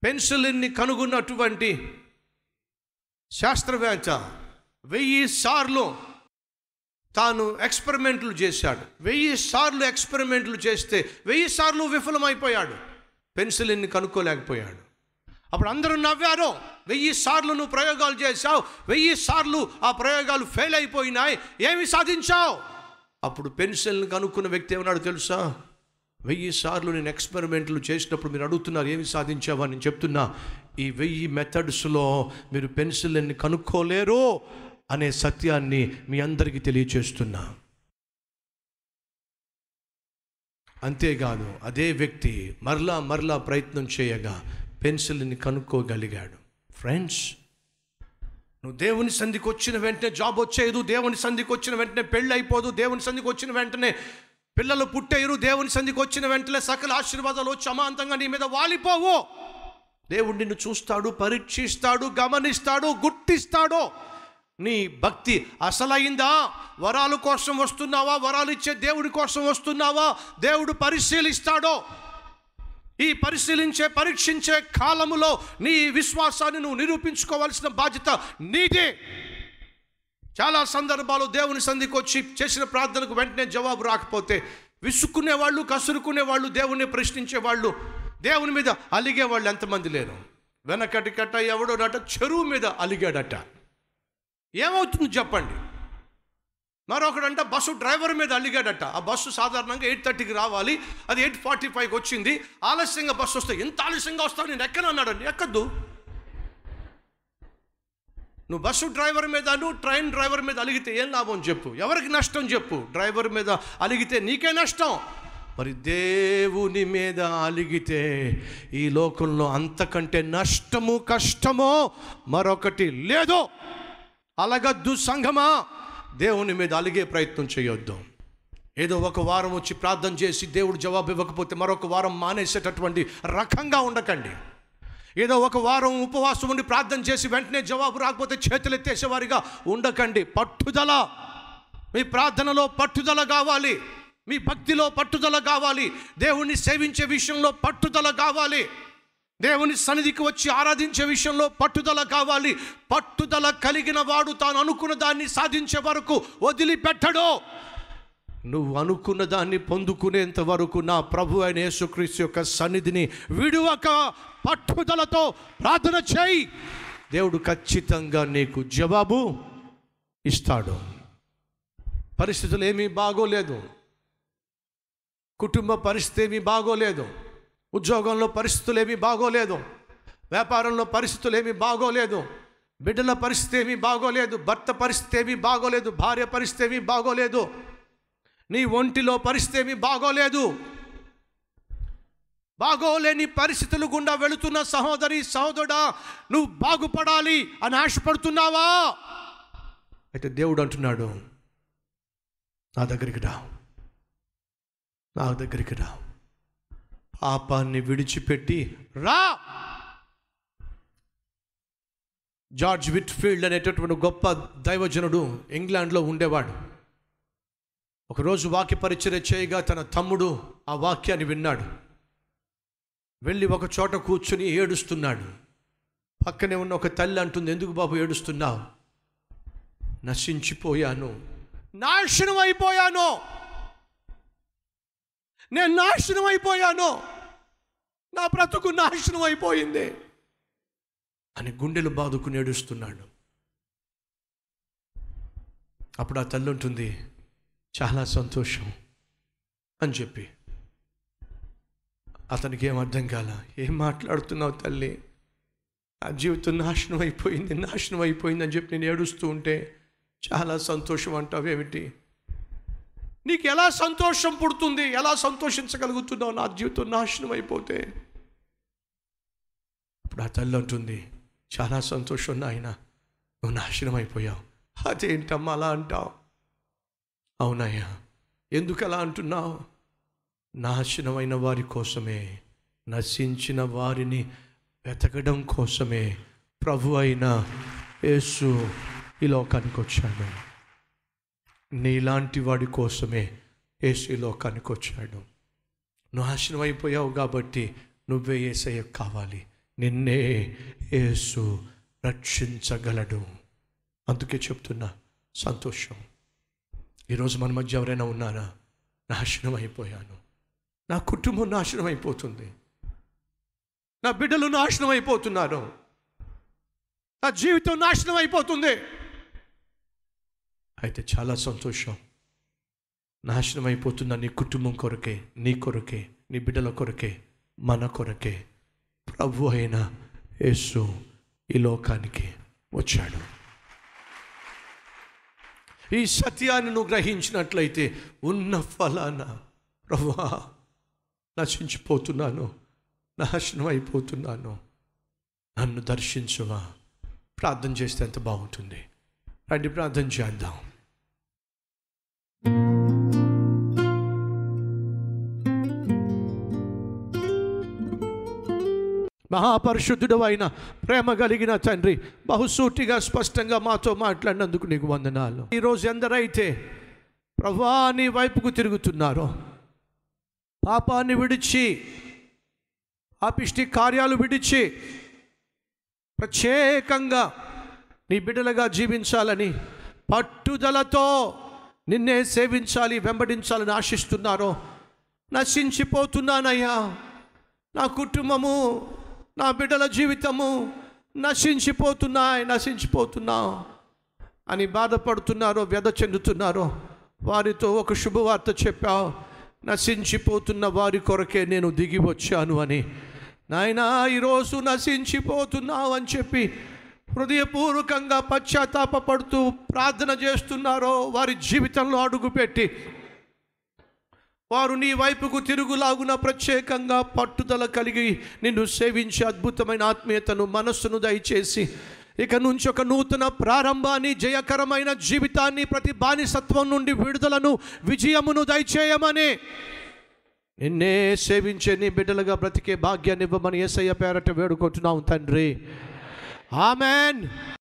పెన్సిలిన్ని కనుగొన్నటువంటి శాస్త్రవేత్త వెయ్యి సార్లు తాను ఎక్స్పెరిమెంట్లు చేశాడు వెయ్యి సార్లు ఎక్స్పెరిమెంట్లు చేస్తే వెయ్యి సార్లు విఫలమైపోయాడు పెన్సిలిన్ని కనుక్కోలేకపోయాడు అప్పుడు అందరూ నవ్వారు వెయ్యి సార్లు నువ్వు ప్రయోగాలు చేశావు వెయ్యి సార్లు ఆ ప్రయోగాలు ఫెయిల్ అయిపోయినాయి ఏమి సాధించావు అప్పుడు పెన్సిల్ని కనుక్కున్న వ్యక్తి ఏమన్నాడు తెలుసా వెయ్యి సార్లు నేను ఎక్స్పెరిమెంట్లు చేసినప్పుడు మీరు అడుగుతున్నారు ఏమి సాధించావా నేను చెప్తున్నా ఈ వెయ్యి మెథడ్స్లో మీరు పెన్సిల్ని కనుక్కోలేరు అనే సత్యాన్ని మీ అందరికీ తెలియచేస్తున్నా అంతేకాదు అదే వ్యక్తి మరలా మరలా ప్రయత్నం చేయగా పెన్సిల్ని కనుక్కోగలిగాడు ఫ్రెండ్స్ నువ్వు దేవుని సంధికి వచ్చిన వెంటనే జాబ్ వచ్చేదు దేవుని సంధికి వచ్చిన వెంటనే పెళ్ళి అయిపోదు దేవుని సంధికి వచ్చిన వెంటనే పిల్లలు పుట్టేయరు దేవుని సంధికి వచ్చిన వెంటనే సకల ఆశీర్వాదాలు వచ్చి అమాంతంగా నీ మీద వాలిపోవు దేవుడు నిన్ను చూస్తాడు పరీక్షిస్తాడు గమనిస్తాడు గుర్తిస్తాడు నీ భక్తి అసలైందా వరాలు కోసం వస్తున్నావా వరాలు ఇచ్చే దేవుడి కోసం వస్తున్నావా దేవుడు పరిశీలిస్తాడో ఈ పరిశీలించే పరీక్షించే కాలములో నీ విశ్వాసాన్ని నువ్వు నిరూపించుకోవాల్సిన బాధ్యత నీదే చాలా సందర్భాలు దేవుని సంధికి వచ్చి చేసిన ప్రార్థనకు వెంటనే జవాబు రాకపోతే విసుక్కునే వాళ్ళు కసురుకునే వాళ్ళు దేవుణ్ణి ప్రశ్నించే వాళ్ళు దేవుని మీద అలిగే వాళ్ళు ఎంతమంది లేరు వెనకటి కట్ట ఎవడోనట చెరువు మీద అలిగాడట ఏమవుతుంది చెప్పండి మరొకడంట బస్సు డ్రైవర్ మీద అలిగాడట ఆ బస్సు సాధారణంగా ఎయిట్ థర్టీకి రావాలి అది ఎయిట్ ఫార్టీ ఫైవ్కి వచ్చింది ఆలస్యంగా బస్సు వస్తే ఎంత ఆలస్యంగా వస్తావు నేను ఎక్కను అన్నాడండి ఎక్కద్దు నువ్వు బస్సు డ్రైవర్ మీద నువ్వు ట్రైన్ డ్రైవర్ మీద అలిగితే ఏం లాభం చెప్పు ఎవరికి నష్టం చెప్పు డ్రైవర్ మీద అలిగితే నీకే నష్టం మరి దేవుని మీద అలిగితే ఈ లోకంలో అంతకంటే నష్టము కష్టమో మరొకటి లేదు అలగద్దు సంఘమా దేవుని మీద అలిగే ప్రయత్నం చేయొద్దు ఏదో ఒక వారం వచ్చి ప్రార్థన చేసి దేవుడు జవాబు ఇవ్వకపోతే మరొక వారం మానేసేటటువంటి రకంగా ఉండకండి ఏదో ఒక వారం ఉపవాసం ఉండి ప్రార్థన చేసి వెంటనే జవాబు రాకపోతే చేతులు ఎత్తేసేవారిగా ఉండకండి పట్టుదల మీ ప్రార్థనలో పట్టుదల కావాలి మీ భక్తిలో పట్టుదల కావాలి దేవుణ్ణి సేవించే విషయంలో పట్టుదల కావాలి దేవుని సన్నిధికి వచ్చి ఆరాధించే విషయంలో పట్టుదల కావాలి పట్టుదల కలిగిన వాడు తాను అనుకున్న దాన్ని సాధించే వరకు వదిలిపెట్టడు నువ్వు అనుకున్న దాన్ని పొందుకునేంత వరకు నా ప్రభు అయిన యేసుక్రీస్తు యొక్క సన్నిధిని విడువక పట్టుదలతో ప్రార్థన చేయి దేవుడు ఖచ్చితంగా నీకు జవాబు ఇస్తాడు పరిస్థితులు ఏమీ బాగోలేదు కుటుంబ పరిస్థితి ఏమీ బాగోలేదు ఉద్యోగంలో పరిస్థితులు ఏమీ బాగోలేదు వ్యాపారంలో పరిస్థితులు ఏమీ బాగోలేదు బిడ్డల పరిస్థితి ఏమీ బాగోలేదు భర్త పరిస్థితి ఏమీ బాగోలేదు భార్య పరిస్థితి ఏమీ బాగోలేదు నీ ఒంటిలో పరిస్థితి ఏమీ బాగోలేదు బాగోలేని పరిస్థితులు గుండా వెళుతున్న సహోదరి సహోదరుడా నువ్వు బాగుపడాలి అని ఆశపడుతున్నావా అయితే దేవుడు అంటున్నాడు నా దగ్గరికి రా నా దగ్గరికి రా పాపాన్ని విడిచిపెట్టి రా జార్జ్ విట్ఫీల్డ్ అనేటటువంటి గొప్ప దైవజనుడు ఇంగ్లాండ్లో ఉండేవాడు ఒకరోజు వాక్య పరిచర్య చేయగా తన తమ్ముడు ఆ వాక్యాన్ని విన్నాడు వెళ్ళి ఒక చోట కూర్చుని ఏడుస్తున్నాడు పక్కనే ఉన్న ఒక తల్లి అంటుంది ఎందుకు బాబు ఏడుస్తున్నావు నశించిపోయాను నాశనం అయిపోయాను నేను నాశనం అయిపోయాను నా బ్రతుకు నాశనం అయిపోయింది అని గుండెలు బాదుకుని ఏడుస్తున్నాడు అప్పుడు ఆ తల్లి ఉంటుంది చాలా సంతోషం అని చెప్పి అతనికి ఏం అర్థం కాల ఏం మాట్లాడుతున్నావు తల్లి ఆ జీవితం నాశనం అయిపోయింది నాశనం అయిపోయింది అని చెప్పి నేను ఏడుస్తూ ఉంటే చాలా సంతోషం అంటావేమిటి నీకు ఎలా సంతోషం పుడుతుంది ఎలా సంతోషించగలుగుతున్నావు నా జీవితం నాశనం అయిపోతే ఇప్పుడు ఆ తల్లి అంటుంది చాలా సంతోషం నాయన నువ్వు నాశనం అయిపోయావు అదేంటమ్మా అలా అంటావు అవునయ్యా ఎందుకు అలా అంటున్నావు నాశనమైన వారి కోసమే నశించిన వారిని వెతకడం కోసమే ప్రభు అయిన యేసు ఈ లోకానికి వచ్చాడు నీలాంటి వాడి కోసమే యేసు ఈ లోకానికి వచ్చాడు నాశనం అయిపోయావు కాబట్టి నువ్వే ఏసయ్య కావాలి నిన్నే యేసు రక్షించగలడు అందుకే చెప్తున్నా సంతోషం ఈరోజు మన మధ్య ఎవరైనా ఉన్నారా నాశనం అయిపోయాను నా కుటుంబం నాశనం అయిపోతుంది నా బిడ్డలు నాశనం అయిపోతున్నారు నా జీవితం నాశనం అయిపోతుంది అయితే చాలా సంతోషం నాశనం అయిపోతున్న నీ కుటుంబం కొరకే నీ కొరకే నీ బిడ్డల కొరకే మన కొరకే ప్రభు అయిన యేసు ఈ లోకానికి వచ్చాడు ఈ సత్యాన్ని నువ్వు గ్రహించినట్లయితే ఉన్న ఫలాన ప్రభువా నశించిపోతున్నాను నాశనం అయిపోతున్నాను నన్ను దర్శించువా ప్రార్థన చేస్తే ఎంత బాగుంటుంది రండి ప్రార్థన చేద్దాం మహాపరిశుద్ధుడు అయిన ప్రేమ కలిగిన తండ్రి బహుసూటిగా స్పష్టంగా మాతో మాట్లాడినందుకు నీకు వందనాలు ఈరోజు ఎందరైతే ప్రభా నీ వైపుకు తిరుగుతున్నారో పాపాన్ని విడిచి పాపిష్టి కార్యాలు విడిచి ప్రత్యేకంగా నీ బిడ్డలుగా జీవించాలని పట్టుదలతో నిన్నే సేవించాలి వెంబడించాలని ఆశిస్తున్నారో నశించిపోతున్నానయ్యా నా కుటుంబము నా బిడ్డల జీవితము నశించిపోతున్నాయి నశించిపోతున్నా అని బాధపడుతున్నారో వ్యధ చెందుతున్నారో వారితో ఒక శుభవార్త చెప్పావు నశించిపోతున్న వారి కొరకే నేను దిగి వచ్చాను అని నాయనా ఈరోజు నశించిపోతున్నావు అని చెప్పి హృదయపూర్వకంగా పశ్చాత్తాపడుతూ ప్రార్థన చేస్తున్నారో వారి జీవితంలో అడుగుపెట్టి వారు నీ వైపుకు తిరుగులాగున ప్రత్యేకంగా పట్టుదల కలిగి నిన్ను సేవించే అద్భుతమైన ఆత్మీయతను మనస్సును దయచేసి ఇక నుంచి ఒక నూతన ప్రారంభాన్ని జయకరమైన జీవితాన్ని ప్రతి బానిసత్వం నుండి విడుదలను విజయమును దయచేయమని నిన్నే సేవించే నీ బిడ్డలుగా బ్రతికే భాగ్యాన్ని ఇవ్వమని ఏసయ్య పేరట వేడుకుంటున్నాం తండ్రి ఆమెన్